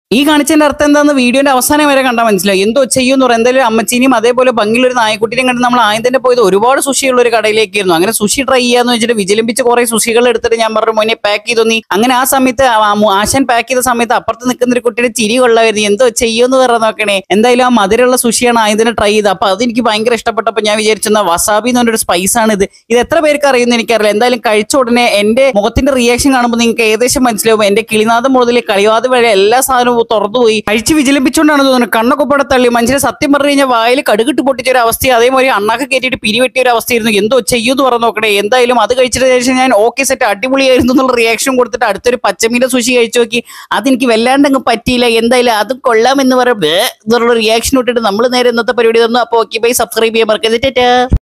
ഈ കാണിച്ചതിന്റെ അർത്ഥം എന്താന്ന് വീഡിയോന്റെ അവസാനം വരെ കണ്ടാൽ മനസ്സിലാവും എന്തോ ചെയ്യുമെന്ന് പറയാം എന്തായാലും അമ്മച്ചീനെയും അതേപോലെ ഭംഗിയുള്ള ഒരു നായക്കുട്ടിനെയും കണ്ട് നമ്മൾ ആദ്യം തന്നെ പോയത് ഒരുപാട് സുഷിയുള്ള ഒരു കടയിലേക്കായിരുന്നു അങ്ങനെ സുഷി ട്രൈ ചെയ്യാന്ന് വെച്ചിട്ട് വിജിലംബിച്ച് കുറെ സുഷികൾ എടുത്തിട്ട് ഞാൻ പറഞ്ഞു മോനെ പാക്ക് ചെയ്തു നീ അങ്ങനെ ആ സമയത്ത് ആ മു- ആശാൻ പാക്ക് ചെയ്ത സമയത്ത് അപ്പുറത്ത് നിൽക്കുന്ന ഒരു കുട്ടിയുടെ ചിരി കൊള്ളായിരുന്നു എന്തോ ചെയ്യുമെന്ന് പറഞ്ഞ നോക്കണേ എന്തായാലും ആ മധുരമുള്ള സുഷിയാണ് ആദ്യം ട്രൈ ചെയ്തത് അപ്പൊ അതെനിക്ക് ഭയങ്കര ഇഷ്ടപ്പെട്ടപ്പോൾ ഞാൻ വിചാരിച്ചെന്ന വസാബി എന്ന് പറഞ്ഞൊരു സ്പൈസ് ആണ് ഇത് ഇത് എത്ര പേർക്ക് അറിയുമെന്ന് എനിക്കറിയില്ല എന്തായാലും കഴിച്ച ഉടനെ എന്റെ മുഖത്തിന്റെ റിയാക്ഷൻ കാണുമ്പോൾ നിങ്ങൾക്ക് ഏകദേശം മനസ്സിലാവും എന്റെ കിളിനാഥം മുതൽ കളിവാദം വരെ എല്ലാ സാധനവും തുറന്നുപോയി കഴിച്ച് വിജിലംബിച്ചുകൊണ്ടാണ് തോന്നുന്നത് കണ്ണൊക്കെ പടെ തള്ളി മനുഷ്യനെ സത്യം പറഞ്ഞു കഴിഞ്ഞാൽ വായിൽ കടുകിട്ട് പൊട്ടിച്ച ഒരു അവസ്ഥ അതേപോലെ അണ്ണാക്ക് കയറ്റിയിട്ട് പിരിവെട്ടിയ ഒരു അവസ്ഥയായിരുന്നു എന്തോ ചെയ്യൂന്ന് പറഞ്ഞു നോക്കണേ എന്തായാലും അത് കഴിച്ചിട്ട് ശേഷം ഞാൻ ഓക്കെ സെറ്റ് അടിപൊളിയായിരുന്നു എന്നുള്ള റിയാക്ഷൻ കൊടുത്തിട്ട് അടുത്തൊരു പച്ചമീൻ്റെ സുഷി കഴിച്ചു നോക്കി അതെനിക്ക് വല്ലാണ്ട് അങ്ങ് പറ്റിയില്ല എന്തായാലും അത് കൊള്ളാം എന്ന് പറയുമ്പോൾ എന്നുള്ള റിയാക്ഷൻ ഇട്ടിട്ട് നമ്മൾ നേരെ ഇന്നത്തെ പരിപാടി തന്നു അപ്പോൾ ഓക്കെ ബൈ സബ്സ്ക്രൈബ് ചെയ്യാൻ മറക്കരുത് ടാറ്റാ